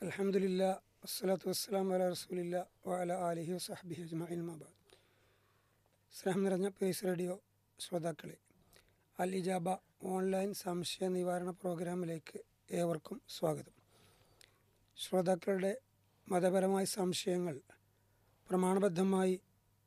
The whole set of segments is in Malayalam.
അലഹമുല്ല വസ്സലാത്തു വസ്സലാം വല റസൂലില്ല വഅല ആലിഹി വസഹബിഹി അജ്മഈൻ മാബാദ് സ്നേഹം നിറഞ്ഞ പേസ് റേഡിയോ ശ്രോതാക്കളെ അൽ ഇജാബ ഓൺലൈൻ സംശയ നിവാരണ പ്രോഗ്രാമിലേക്ക് ഏവർക്കും സ്വാഗതം ശ്രോതാക്കളുടെ മതപരമായ സംശയങ്ങൾ പ്രമാണബദ്ധമായി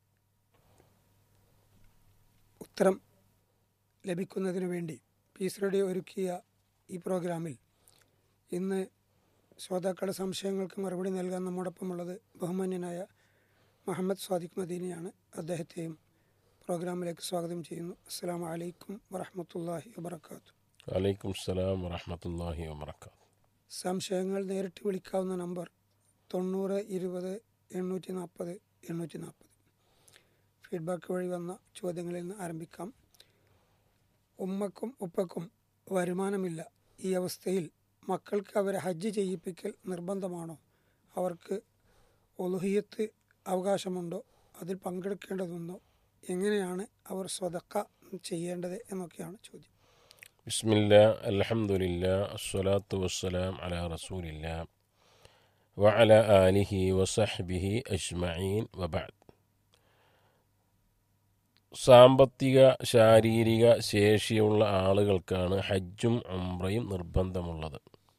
ഉത്തരം ലഭിക്കുന്നതിനു വേണ്ടി പീസ് റേഡിയോ ഒരുക്കിയ ഈ പ്രോഗ്രാമിൽ ഇന്ന് ശ്രോതാക്കളുടെ സംശയങ്ങൾക്ക് മറുപടി നൽകാൻ നമ്മോടൊപ്പമുള്ളത് ബഹുമാന്യനായ മുഹമ്മദ് സ്വാദിഖ് മദീനയാണ് അദ്ദേഹത്തെയും പ്രോഗ്രാമിലേക്ക് സ്വാഗതം ചെയ്യുന്നു അസ്സാം വലൈക്കും വറഹമത്തല്ലാഹി വബർക്കാത്തു വലൈക്കും സ്സലാം വറഹമത്തല്ലാഹി വബർക്കാത്തു സംശയങ്ങൾ നേരിട്ട് വിളിക്കാവുന്ന നമ്പർ തൊണ്ണൂറ് ഇരുപത് എണ്ണൂറ്റി നാൽപ്പത് എണ്ണൂറ്റി നാൽപ്പത് ഫീഡ്ബാക്ക് വഴി വന്ന ചോദ്യങ്ങളിൽ നിന്ന് ആരംഭിക്കാം ഉമ്മക്കും ഉപ്പക്കും വരുമാനമില്ല ഈ അവസ്ഥയിൽ മക്കൾക്ക് അവരെ ഹജ്ജ് ചെയ്യിപ്പിക്കൽ നിർബന്ധമാണോ അവർക്ക് ഒലുഹിയത്ത് അവകാശമുണ്ടോ അതിൽ പങ്കെടുക്കേണ്ടതുണ്ടോ എങ്ങനെയാണ് അവർ സ്വതക്ക ചെയ്യേണ്ടത് എന്നൊക്കെയാണ് ചോദ്യം ബിസ്മില്ല അൽഹംദുലില്ല അസ്സലാത്തു വസ്സലാം അലാ റസൂലില്ല വഅല ആലിഹി വസഹ്ബിഹി അജ്മഈൻ വബഅദ് സാമ്പത്തിക ശാരീരിക ശേഷിയുള്ള ആളുകൾക്കാണ് ഹജ്ജും ഉംറയും നിർബന്ധമുള്ളത്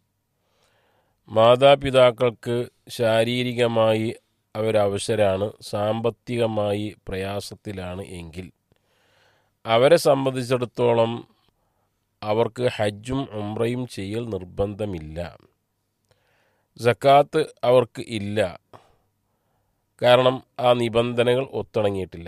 മാതാപിതാക്കൾക്ക് ശാരീരികമായി അവരവശരാണ് സാമ്പത്തികമായി പ്രയാസത്തിലാണ് എങ്കിൽ അവരെ സംബന്ധിച്ചിടത്തോളം അവർക്ക് ഹജ്ജും ഉംറയും ചെയ്യൽ നിർബന്ധമില്ല സക്കാത്ത് അവർക്ക് ഇല്ല കാരണം ആ നിബന്ധനകൾ ഒത്തിണങ്ങിയിട്ടില്ല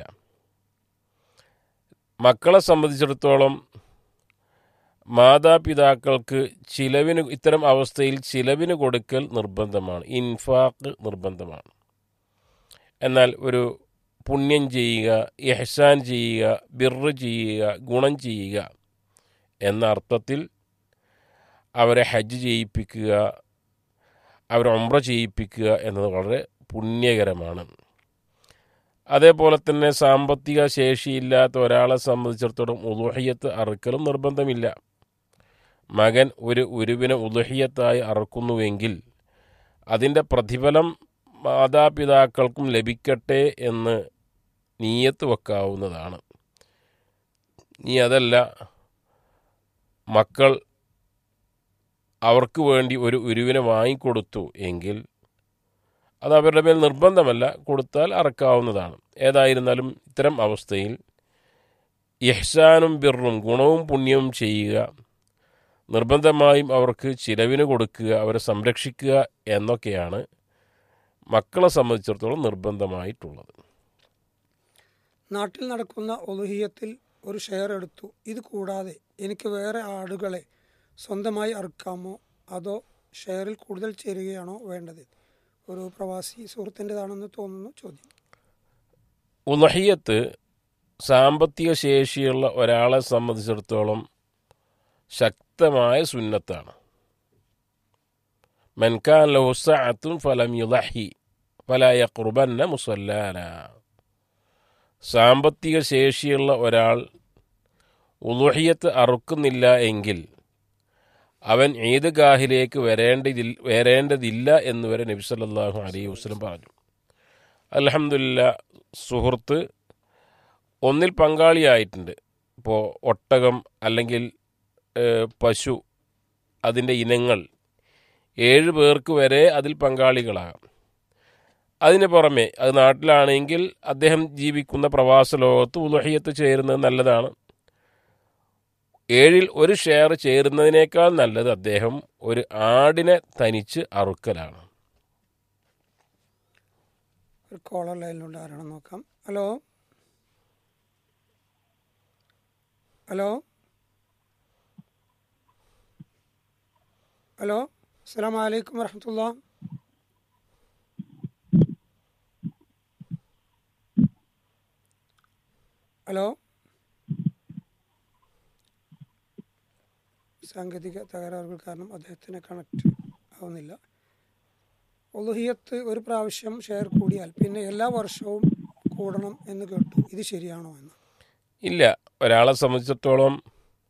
മക്കളെ സംബന്ധിച്ചിടത്തോളം മാതാപിതാക്കൾക്ക് ചിലവിന് ഇത്തരം അവസ്ഥയിൽ ചിലവിന് കൊടുക്കൽ നിർബന്ധമാണ് ഇൻഫാക്ക് നിർബന്ധമാണ് എന്നാൽ ഒരു പുണ്യം ചെയ്യുക ഇഹ്സാൻ ചെയ്യുക ബിർറ് ചെയ്യുക ഗുണം ചെയ്യുക എന്ന അർത്ഥത്തിൽ അവരെ ഹജ്ജ് ചെയ്യിപ്പിക്കുക അവരെ ഒമ്ര ചെയ്യിപ്പിക്കുക എന്നത് വളരെ പുണ്യകരമാണ് അതേപോലെ തന്നെ സാമ്പത്തിക ശേഷിയില്ലാത്ത ഒരാളെ സംബന്ധിച്ചിടത്തോളം ഉലുഹിയത്ത് അറുക്കലും നിർബന്ധമില്ല മകൻ ഒരു ഉരുവിനെ ഉലുഹിയത്തായി അറുക്കുന്നുവെങ്കിൽ അതിൻ്റെ പ്രതിഫലം മാതാപിതാക്കൾക്കും ലഭിക്കട്ടെ എന്ന് നീയത്ത് വെക്കാവുന്നതാണ് നീ അതല്ല മക്കൾ അവർക്ക് വേണ്ടി ഒരു ഉരുവിനെ വാങ്ങിക്കൊടുത്തു എങ്കിൽ അത് അവരുടെ മേൽ നിർബന്ധമല്ല കൊടുത്താൽ അറക്കാവുന്നതാണ് ഏതായിരുന്നാലും ഇത്തരം അവസ്ഥയിൽ യഹ്സാനും ബിറും ഗുണവും പുണ്യവും ചെയ്യുക നിർബന്ധമായും അവർക്ക് ചിലവിന് കൊടുക്കുക അവരെ സംരക്ഷിക്കുക എന്നൊക്കെയാണ് മക്കളെ സംബന്ധിച്ചിടത്തോളം നിർബന്ധമായിട്ടുള്ളത് നാട്ടിൽ നടക്കുന്ന ഒലുഹിയത്തിൽ ഒരു ഷെയർ എടുത്തു ഇത് കൂടാതെ എനിക്ക് വേറെ ആടുകളെ സ്വന്തമായി അറുക്കാമോ അതോ ഷെയറിൽ കൂടുതൽ ചേരുകയാണോ വേണ്ടത് ഒരു പ്രവാസി സുഹൃത്തിൻ്റെതാണെന്ന് തോന്നുന്നു ചോദ്യം ഉലഹിയത്ത് സാമ്പത്തിക ശേഷിയുള്ള ഒരാളെ സംബന്ധിച്ചിടത്തോളം ശക്തമായ സുന്നത്താണ് മൻകാൻ ലഹുസഅത്തും ഫലം യുലഹി ഫലായ കുർബന്ന മുസല്ലാന സാമ്പത്തിക ശേഷിയുള്ള ഒരാൾ ഉലുഹിയത്ത് അറുക്കുന്നില്ല എങ്കിൽ അവൻ ഈദ്ഗാഹിലേക്ക് വരേണ്ടതിൽ വരേണ്ടതില്ല എന്ന് വരെ നബി സല്ലല്ലാഹു അലൈഹി വസല്ലം പറഞ്ഞു അൽഹംദുലില്ല സുഹൃത്ത് ഒന്നിൽ പങ്കാളിയായിട്ടുണ്ട് ഇപ്പോൾ ഒട്ടകം അല്ലെങ്കിൽ ഏഹ്, പശു അതിൻ്റെ ഇനങ്ങൾ ഏഴ് പേർക്ക് വരെ അതിൽ പങ്കാളികളാകാം അതിന് പുറമെ അത് നാട്ടിലാണെങ്കിൽ അദ്ദേഹം ജീവിക്കുന്ന പ്രവാസ ലോകത്ത് ഉലഹിയത്ത് ചേരുന്നത് നല്ലതാണ് ഏഴിൽ ഒരു ഷെയർ ചേരുന്നതിനേക്കാൾ നല്ലത് അദ്ദേഹം ഒരു ആടിനെ തനിച്ച് അറുക്കലാണ് ഒരു കോളർ ലൈനിലുണ്ട് ആരാണെന്ന് നോക്കാം ഹലോ ഹലോ ഹലോ അസ്സാം വലൈക്കും വരഹമത്തുള്ള ഹലോ സാങ്കേതിക തകരാറുകൾ കാരണം അദ്ദേഹത്തിന് കണക്റ്റ് ആവുന്നില്ല ഒലുഹിയത്ത് ഒരു പ്രാവശ്യം ഷെയർ കൂടിയാൽ പിന്നെ എല്ലാ വർഷവും കൂടണം എന്ന് കേട്ടു ഇത് ശരിയാണോ എന്ന് ഇല്ല ഒരാളെ സംബന്ധിച്ചിടത്തോളം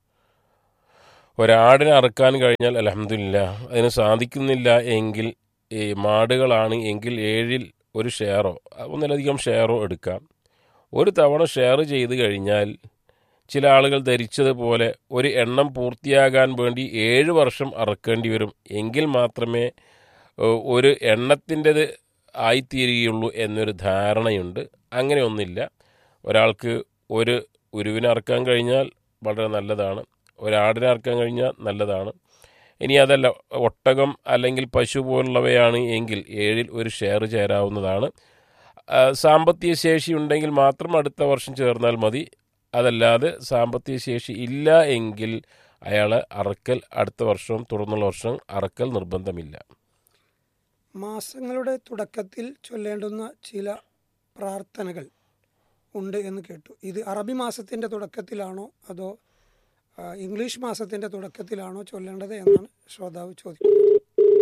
ഒരാടിനെ അറുക്കാൻ കഴിഞ്ഞാൽ അലഹമില്ല അതിന് സാധിക്കുന്നില്ല എങ്കിൽ ഈ മാടുകളാണ് എങ്കിൽ ഏഴിൽ ഒരു ഷെയറോ ഒന്നിലധികം ഷെയറോ എടുക്കാം ഒരു തവണ ഷെയർ ചെയ്ത് കഴിഞ്ഞാൽ ചില ആളുകൾ ധരിച്ചതുപോലെ ഒരു എണ്ണം പൂർത്തിയാകാൻ വേണ്ടി ഏഴ് വർഷം അറക്കേണ്ടി വരും എങ്കിൽ മാത്രമേ ഏഹ്, ഒരു എണ്ണത്തിൻ്റെത് ആയിത്തീരുകയുള്ളൂ എന്നൊരു ധാരണയുണ്ട് അങ്ങനെ ഒന്നില്ല ഒരാൾക്ക് ഒരു ഉരുവിനെ അറക്കാൻ കഴിഞ്ഞാൽ വളരെ നല്ലതാണ് ഒരാടിനെ അറക്കാൻ കഴിഞ്ഞാൽ നല്ലതാണ് ഇനി അതല്ല ഒട്ടകം അല്ലെങ്കിൽ പശു പോലുള്ളവയാണ് എങ്കിൽ ഏഴിൽ ഒരു ഷെയർ ചേരാവുന്നതാണ് ആ, സാമ്പത്തിക ശേഷി ഉണ്ടെങ്കിൽ മാത്രം അടുത്ത വർഷം ചേർന്നാൽ മതി അതല്ലാതെ സാമ്പത്തിക ശേഷി ഇല്ല എങ്കിൽ അയാൾ അറക്കൽ അടുത്ത വർഷവും തുടർന്നുള്ള വർഷം അറക്കൽ നിർബന്ധമില്ല മാസങ്ങളുടെ തുടക്കത്തിൽ ചൊല്ലേണ്ടുന്ന ചില പ്രാർത്ഥനകൾ ഉണ്ട് എന്ന് കേട്ടു ഇത് അറബി മാസത്തിൻ്റെ തുടക്കത്തിലാണോ അതോ ആ, ഇംഗ്ലീഷ് മാസത്തിൻ്റെ തുടക്കത്തിലാണോ ചൊല്ലേണ്ടത് എന്നാണ് ശ്രോതാവ് ചോദിക്കുന്നത്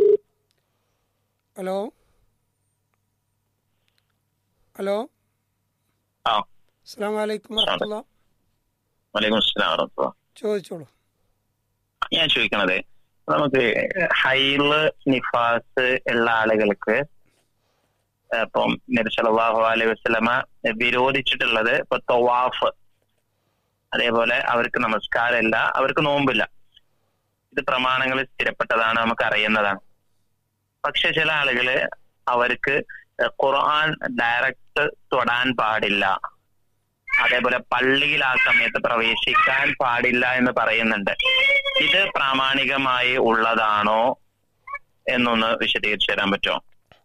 ഹലോ ഹലോ ആ അസ്സാം വലൈക്കും വർഹമുല്ല വലൈക്കും അസ്സലാം വറഹ്മത്തുള്ളാഹി. ചോദിച്ചോളൂ ഞാൻ ചോദിക്കണത് നമുക്ക് ഹൈല് നിഫാസ് ഉള്ള ആളുകൾക്ക് ഇപ്പം നബി സല്ലല്ലാഹു അലൈഹി വസല്ലമ വിരോധിച്ചിട്ടുള്ളത് ഇപ്പൊ തൊവാഫ് അതേപോലെ അവർക്ക് നമസ്കാരമില്ല അവർക്ക് നോമ്പില്ല ഇത് പ്രമാണങ്ങൾ സ്ഥിരപ്പെട്ടതാണ് നമുക്ക് അറിയുന്നതാണ് പക്ഷെ ചില ആളുകള് അവർക്ക് ഖുർആൻ ഡയറക്റ്റ് തൊടാൻ പാടില്ല അതേപോലെ പള്ളിയിൽ ആ സമയത്ത് പ്രവേശിക്കാൻ പാടില്ല എന്ന് പറയുന്നുണ്ട് ഇത് പ്രാമാണികമായി ഉള്ളതാണോ എന്നൊന്ന് വിശദീകരിച്ചു തരാൻ പറ്റുമോ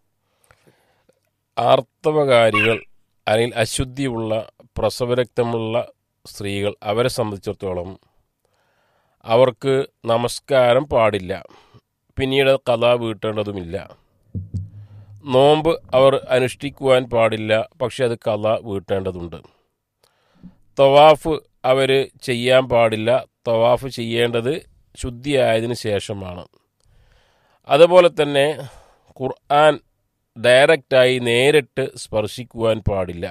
ആർത്തവകാരികൾ അല്ലെങ്കിൽ അശുദ്ധിയുള്ള പ്രസവരക്തമുള്ള സ്ത്രീകൾ അവരെ സംബന്ധിച്ചിടത്തോളം അവർക്ക് നമസ്കാരം പാടില്ല പിന്നീട് കഥ വീട്ടേണ്ടതുമില്ല നോമ്പ് അവർ അനുഷ്ഠിക്കുവാൻ പാടില്ല പക്ഷെ അത് കഥ വീട്ടേണ്ടതുണ്ട് തവാഫ് അവർ ചെയ്യാൻ പാടില്ല തവാഫ് ചെയ്യേണ്ടത് ശുദ്ധിയായതിനു ശേഷമാണ് അതുപോലെ തന്നെ ഖുർആൻ ഡയറക്റ്റായി നേരിട്ട് സ്പർശിക്കുവാൻ പാടില്ല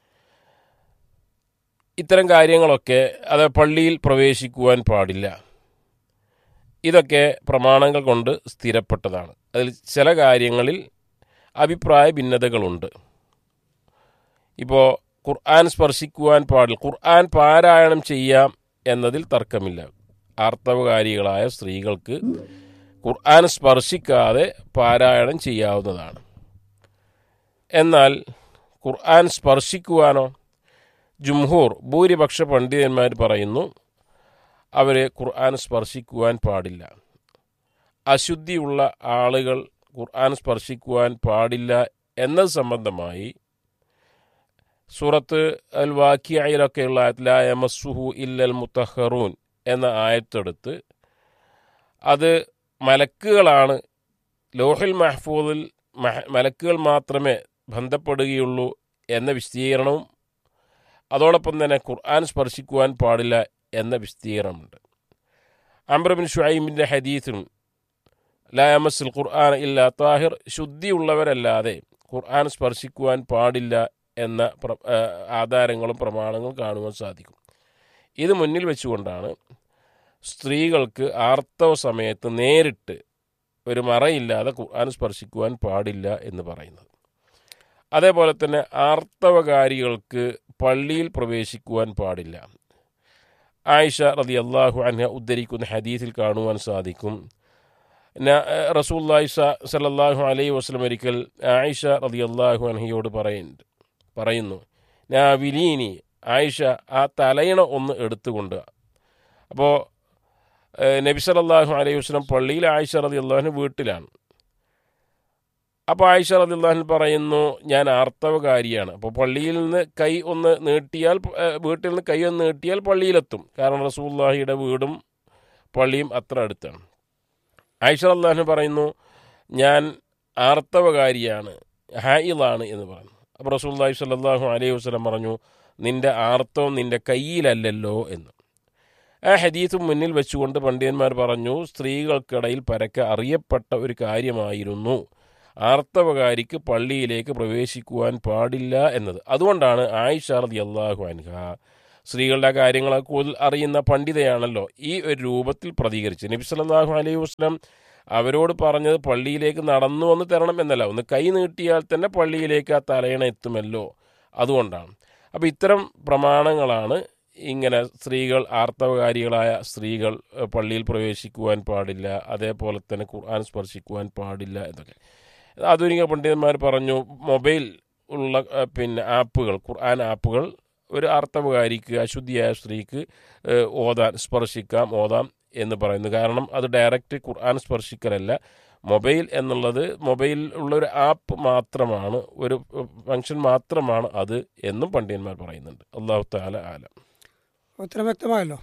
ഇത്തരം കാര്യങ്ങളൊക്കെ അത് പള്ളിയിൽ പ്രവേശിക്കുവാൻ പാടില്ല ഇതൊക്കെ പ്രമാണങ്ങൾ കൊണ്ട് സ്ഥിരപ്പെട്ടതാണ് അതിൽ ചില കാര്യങ്ങളിൽ അഭിപ്രായ ഭിന്നതകളുണ്ട് ഇപ്പോൾ ഖുർആൻ സ്പർശിക്കുവാൻ പാടില്ല ഖുർആൻ പാരായണം ചെയ്യാം എന്നതിൽ തർക്കമില്ല ആർത്തവകാരികളായ സ്ത്രീകൾക്ക് ഖുർആൻ സ്പർശിക്കാതെ പാരായണം ചെയ്യാവുന്നതാണ് എന്നാൽ ഖുർആൻ സ്പർശിക്കുവാനോ ജുംഹൂർ ഭൂരിപക്ഷ പണ്ഡിതന്മാർ പറയുന്നു അവർ ഖുർആൻ സ്പർശിക്കുവാൻ പാടില്ല അശുദ്ധിയുള്ള ആളുകൾ ഖുർആൻ സ്പർശിക്കുവാൻ പാടില്ല എന്നത് സംബന്ധമായി സൂറത്ത് അൽ വാക്കിയയിലൊക്കെയുള്ള ആയത്തിൽ ലാ യമസ്സുഹു ഇല്ലൽ മുത്തഹറൂൻ എന്ന ആയത്തെടുത്ത് അത് മലക്കുകളാണ് ലോഹിൽ മഹ്ഫൂദിൽ മഹ- മലക്കുകൾ മാത്രമേ ബന്ധപ്പെടുകയുള്ളൂ എന്ന വിശദീകരണവും അതോടൊപ്പം തന്നെ ഖുർആൻ സ്പർശിക്കുവാൻ പാടില്ല എന്ന വിശദീകരണമുണ്ട് അംബ്രബിൻ ഷുഐമിൻ്റെ ഹദീസും ലായമസുൽ ഖുർആൻ ഇല്ല താഹിർ ശുദ്ധിയുള്ളവരല്ലാതെ ഖുർആൻ സ്പർശിക്കുവാൻ പാടില്ല എന്ന പ്ര ആ, ആധാരങ്ങളും പ്രമാണങ്ങളും കാണുവാൻ സാധിക്കും ഇത് മുന്നിൽ വെച്ചുകൊണ്ടാണ് സ്ത്രീകൾക്ക് ആർത്തവ സമയത്ത് നേരിട്ട് ഒരു മറയില്ലാതെ ഖുർആൻ സ്പർശിക്കുവാൻ പാടില്ല എന്ന് പറയുന്നത് അതേപോലെ തന്നെ ആർത്തവകാരികൾക്ക് പള്ളിയിൽ പ്രവേശിക്കുവാൻ പാടില്ല ആയിഷ റതി അള്ളാഹു അൻഹ ഉദ്ധരിക്കുന്ന ഹദീസിൽ കാണുവാൻ സാധിക്കും റസൂല്ലായി സലല്ലാഹു അലൈഹി വസ്ലം ഒരിക്കൽ ആയിഷ റതി അള്ളാഹു അൻഹയോട് പറയുന്നുണ്ട് പറയുന്നു നാ വിലീനി ആയിഷ ആ തലയിണ ഒന്ന് എടുത്തുകൊണ്ട് അപ്പോൾ നബി സല്ലല്ലാഹു അലൈഹി വസ്ലം പള്ളിയിൽ ആയിഷ റതി അള്ളാഹുവിന് വീട്ടിലാണ് അപ്പോൾ ആയിഷ റതി അള്ളാഹു പറയുന്നു ഞാൻ ആർത്തവകാരിയാണ് അപ്പോൾ പള്ളിയിൽ നിന്ന് കൈ ഒന്ന് നീട്ടിയാൽ ഏഹ്, വീട്ടിൽ നിന്ന് കൈ ഒന്ന് നീട്ടിയാൽ പള്ളിയിലെത്തും കാരണം റസൂല്ലാഹിയുടെ വീടും പള്ളിയും അത്ര അടുത്താണ് ആയിഷ അള്ളാഹു പറയുന്നു ഞാൻ ആർത്തവകാരിയാണ് ഹായിലാണ് എന്ന് പറഞ്ഞു അപ്പോൾ റസൂല്ലാഹി സ്വല്ലല്ലാഹു അലൈഹി വസല്ലം പറഞ്ഞു നിന്റെ ആർത്തവം നിന്റെ കയ്യിലല്ലല്ലോ എന്ന് ആ ഹദീസും മുന്നിൽ വെച്ചുകൊണ്ട് പണ്ഡിതന്മാർ പറഞ്ഞു സ്ത്രീകൾക്കിടയിൽ പരക്കെ അറിയപ്പെട്ട ഒരു കാര്യമായിരുന്നു ആർത്തവകാരിക്ക് പള്ളിയിലേക്ക് പ്രവേശിക്കുവാൻ പാടില്ല എന്നത് അതുകൊണ്ടാണ് ആയിഷ റതി അള്ളാഹു അൻഹ സ്ത്രീകളുടെ കാര്യങ്ങളെ കൂടുതൽ അറിയുന്ന പണ്ഡിതയാണല്ലോ ഈ ഒരു രൂപത്തിൽ പ്രതികരിച്ച് നബി സല്ലല്ലാഹു അലൈഹി വസ്ലം അവരോട് പറഞ്ഞത് പള്ളിയിലേക്ക് നടന്നു വന്ന് തരണം എന്നല്ല ഒന്ന് കൈ നീട്ടിയാൽ തന്നെ പള്ളിയിലേക്ക് ആ തലയണ എത്തുമല്ലോ അതുകൊണ്ടാണ് അപ്പോൾ ഇത്തരം പ്രമാണങ്ങളാണ് ഇങ്ങനെ സ്ത്രീകൾ ആർത്തവകാരികളായ സ്ത്രീകൾ ഏഹ്, പള്ളിയിൽ പ്രവേശിക്കുവാൻ പാടില്ല അതേപോലെ തന്നെ ഖുർആൻ സ്പർശിക്കുവാൻ പാടില്ല എന്നൊക്കെ ആധുനിക പണ്ഡിതന്മാർ പറഞ്ഞു മൊബൈൽ ഉള്ള ഏഹ്, പിന്നെ ആപ്പുകൾ ഖുർആൻ ആപ്പുകൾ ഒരു ആർത്തവകാരിക്ക് അശുദ്ധിയായ സ്ത്രീക്ക് ഏഹ്, ഓതാൻ സ്പർശിക്കാം ഓതാം എന്ന് പറയുന്നു കാരണം അത് ഡയറക്റ്റ് ഖുർആൻ സ്പർശിക്കലല്ല മൊബൈൽ എന്നുള്ളത് മൊബൈലിൽ ഉള്ള ഒരു ആപ്പ് മാത്രമാണ് ഒരു ഫങ്ഷൻ മാത്രമാണ് അത് എന്നും പണ്ഡിതന്മാർ പറയുന്നുണ്ട് അള്ളാഹു താല ആലം ഉത്തരം വ്യക്തമായല്ലോ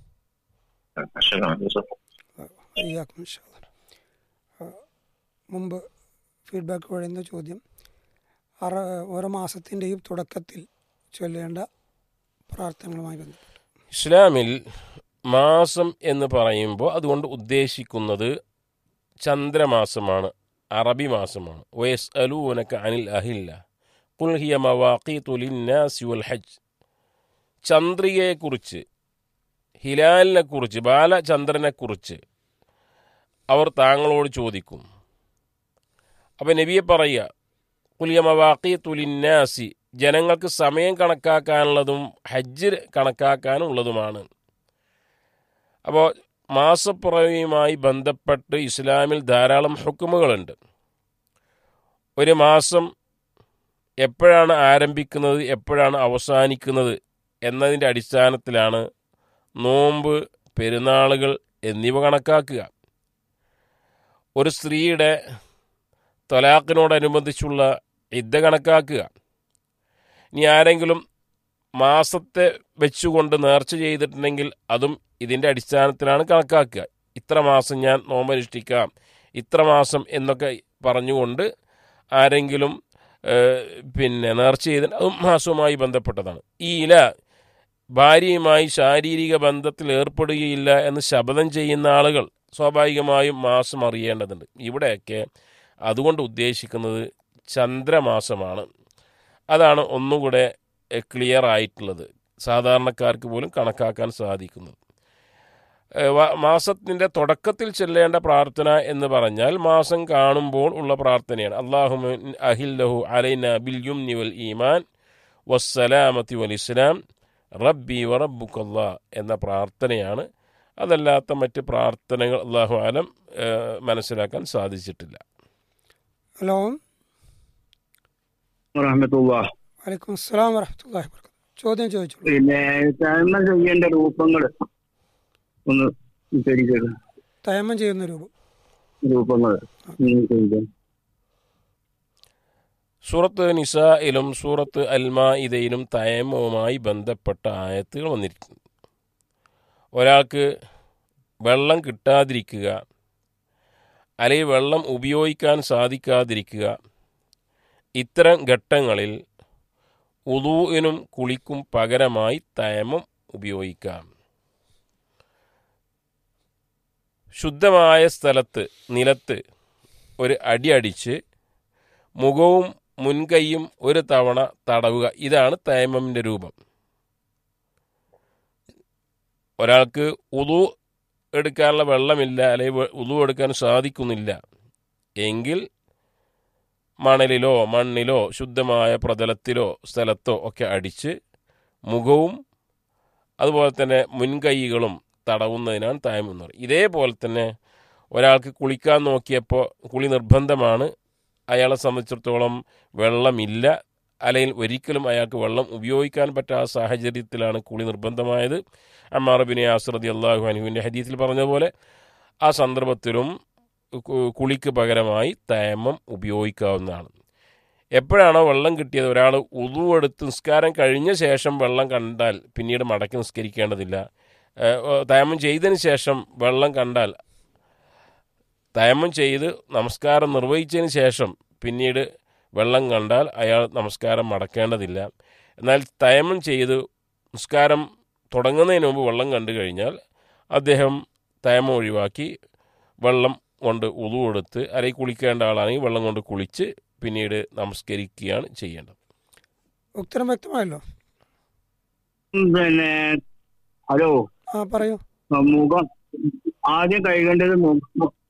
ശരിയാണ് യൂസഫ്. ഇയ്യാക്കും ഇൻഷാ അല്ലാ. ആ, മുമ്പ് ഫീഡ്ബാക്ക് വഴിയുന്ന ചോദ്യം അറ ഓരോ മാസത്തിൻ്റെയും തുടക്കത്തിൽ ചൊല്ലേണ്ട പ്രാർത്ഥനകളുമായി ബന്ധപ്പെട്ട് ഇസ്ലാമിൽ മാസം എന്ന് പറയുമ്പോൾ അതുകൊണ്ട് ഉദ്ദേശിക്കുന്നത് ചന്ദ്രമാസമാണ് അറബി മാസമാണ് വയസ് അലൂനക്ക് അനിൽ അഹില്ല കുൽഹിയ മവാഖീതു ലിന്നാസി വൽ ഹജ്ജ് ചന്ദ്രികയെക്കുറിച്ച് ഹിലാലിനെക്കുറിച്ച് ബാലചന്ദ്രനെക്കുറിച്ച് അവർ താങ്കളോട് ചോദിക്കും അപ്പം നബിയെ പറയുക കുലിയ മവാഖീതു ലിന്നാസി ജനങ്ങൾക്ക് സമയം കണക്കാക്കാനുള്ളതും ഹജ്ജ് കണക്കാക്കാനുള്ളതുമാണ് അപ്പോൾ മാസപ്പിറവിയുമായി ബന്ധപ്പെട്ട് ഇസ്ലാമിൽ ധാരാളം ഹുക്കുമുകളുണ്ട് ഒരു മാസം എപ്പോഴാണ് ആരംഭിക്കുന്നത് എപ്പോഴാണ് അവസാനിക്കുന്നത് എന്നതിൻ്റെ അടിസ്ഥാനത്തിലാണ് നോമ്പ് പെരുന്നാളുകൾ എന്നിവ കണക്കാക്കുക ഒരു സ്ത്രീയുടെ തൊലാഖിനോടനുബന്ധിച്ചുള്ള ഇദ്ദ കണക്കാക്കുക ഇനി ആരെങ്കിലും മാസത്തെ വെച്ചുകൊണ്ട് നേർച്ച ചെയ്തിട്ടുണ്ടെങ്കിൽ അതും ഇതിൻ്റെ അടിസ്ഥാനത്തിലാണ് കണക്കാക്കുക ഇത്ര മാസം ഞാൻ നോമ്പനുഷ്ഠിക്കാം ഇത്ര മാസം എന്നൊക്കെ പറഞ്ഞുകൊണ്ട് ആരെങ്കിലും ഏഹ്, പിന്നെ നേർച്ച ചെയ്തിട്ട് അതും മാസവുമായി ബന്ധപ്പെട്ടതാണ് ഈ ഇല ഭാര്യയുമായി ശാരീരിക ബന്ധത്തിൽ ഏർപ്പെടുകയില്ല എന്ന് ശപഥം ചെയ്യുന്ന ആളുകൾ സ്വാഭാവികമായും മാസം അറിയേണ്ടതുണ്ട് ഇവിടെയൊക്കെ അതുകൊണ്ട് ഉദ്ദേശിക്കുന്നത് ചന്ദ്രമാസമാണ് അതാണ് ഒന്നുകൂടെ ക്ലിയർ ആയിട്ടുള്ളത് സാധാരണക്കാർക്ക് പോലും കണക്കാക്കാൻ സാധിക്കുന്നത് ഏഹ് വ- മാസത്തിൻ്റെ തുടക്കത്തിൽ ചെല്ലേണ്ട പ്രാർത്ഥന എന്ന് പറഞ്ഞാൽ മാസം കാണുമ്പോൾ ഉള്ള പ്രാർത്ഥനയാണ് അള്ളാഹുമ അഹില്ലഹു അലൈന ബിൽ യുംനി വൽ ഈമാൻ വസ്സലാമത്തി വൽ ഇസ്ലാം റബ്ബി വറബുക്കല്ലാ എന്ന പ്രാർത്ഥനയാണ് അതല്ലാത്ത മറ്റ് പ്രാർത്ഥനകൾ അള്ളാഹു ആലം ഏഹ് മനസ്സിലാക്കാൻ സാധിച്ചിട്ടില്ല ഹലോ റഹ്മത്തുള്ള വലൈക്കും അസ്സലാം വറഹമത്തല്ലാഹി വർക്കാത്തു ചോദ്യം ചോദിച്ചോളൂ പിന്നെ കർമ്മം ചെയ്യേണ്ട രൂപങ്ങൾ ഒന്ന് ശരിക്കും തയമ്മം ചെയ്യുന്ന രൂപം രൂപങ്ങൾ സൂറത്ത് നിസായിലും സൂറത്ത് അൽമായിദയിലും തയമവുമായി ബന്ധപ്പെട്ട ആയത്തുകൾ വന്നിരിക്കുന്നു ഒരാൾക്ക് വെള്ളം കിട്ടാതിരിക്കുക അല്ലെങ്കിൽ വെള്ളം ഉപയോഗിക്കാൻ സാധിക്കാതിരിക്കുക ഇത്തരം ഘട്ടങ്ങളിൽ ഉദൂവിനും കുളിക്കും പകരമായി തയമം ഉപയോഗിക്കാം ശുദ്ധമായ സ്ഥലത്ത് നിലത്ത് ഒരു അടി അടിച്ച് മുഖവും മുൻകൈയും ഒരു തവണ തടവുക ഇതാണ് തൈമമിൻ്റെ രൂപം ഒരാൾക്ക് ഉതു എടുക്കാനുള്ള വെള്ളമില്ല അല്ലെങ്കിൽ ഉതു എടുക്കാൻ സാധിക്കുന്നില്ല എങ്കിൽ മണലിലോ മണ്ണിലോ ശുദ്ധമായ പ്രതലത്തിലോ സ്ഥലത്തോ ഒക്കെ അടിച്ച് മുഖവും അതുപോലെ തന്നെ മുൻകൈകളും തടവുന്നതിനാണ് തായ്മ എന്ന് പറയും ഇതേപോലെ തന്നെ ഒരാൾക്ക് കുളിക്കാൻ നോക്കിയപ്പോൾ കുളി നിർബന്ധമാണ് അയാളെ സംബന്ധിച്ചിടത്തോളം വെള്ളമില്ല അല്ലെങ്കിൽ ഒരിക്കലും അയാൾക്ക് വെള്ളം ഉപയോഗിക്കാൻ പറ്റാത്ത സാഹചര്യത്തിലാണ് കുളി നിർബന്ധമായത് അമ്മാറബിനെ ആസ്രതി അള്ളാഹു അനുവിൻ്റെ ഹദീത്തിൽ പറഞ്ഞതുപോലെ ആ സന്ദർഭത്തിലും കു- കുളിക്ക് പകരമായി തേമം ഉപയോഗിക്കാവുന്നതാണ് എപ്പോഴാണോ വെള്ളം കിട്ടിയത് ഒരാൾ ഉതുവെടുത്ത് നിസ്കാരം കഴിഞ്ഞ ശേഷം വെള്ളം കണ്ടാൽ പിന്നീട് മടക്കി നിസ്കരിക്കേണ്ടതില്ല ഏഹ്, തേമം ചെയ്തതിന് ശേഷം വെള്ളം കണ്ടാൽ തയമം ചെയ്ത് നമസ്കാരം നിർവഹിച്ചതിന് ശേഷം പിന്നീട് വെള്ളം കണ്ടാൽ അയാൾ നമസ്കാരം മടക്കേണ്ടതില്ല എന്നാൽ തയമം ചെയ്ത് നിസ്കാരം തുടങ്ങുന്നതിന് മുമ്പ് വെള്ളം കണ്ടു കഴിഞ്ഞാൽ അദ്ദേഹം തയമം ഒഴിവാക്കി വെള്ളം കൊണ്ട് ഉതു കൊടുത്ത് അല്ലെങ്കിൽ കുളിക്കേണ്ട ആളാണെങ്കിൽ വെള്ളം കൊണ്ട് കുളിച്ച് പിന്നീട് നമസ്കരിക്കുകയാണ് ചെയ്യേണ്ടത് ഉത്തരം വ്യക്തമായല്ലോ പിന്നെ ഹലോ ആ പറയൂ മുഖം ആദ്യം കഴുകേണ്ടത് മു-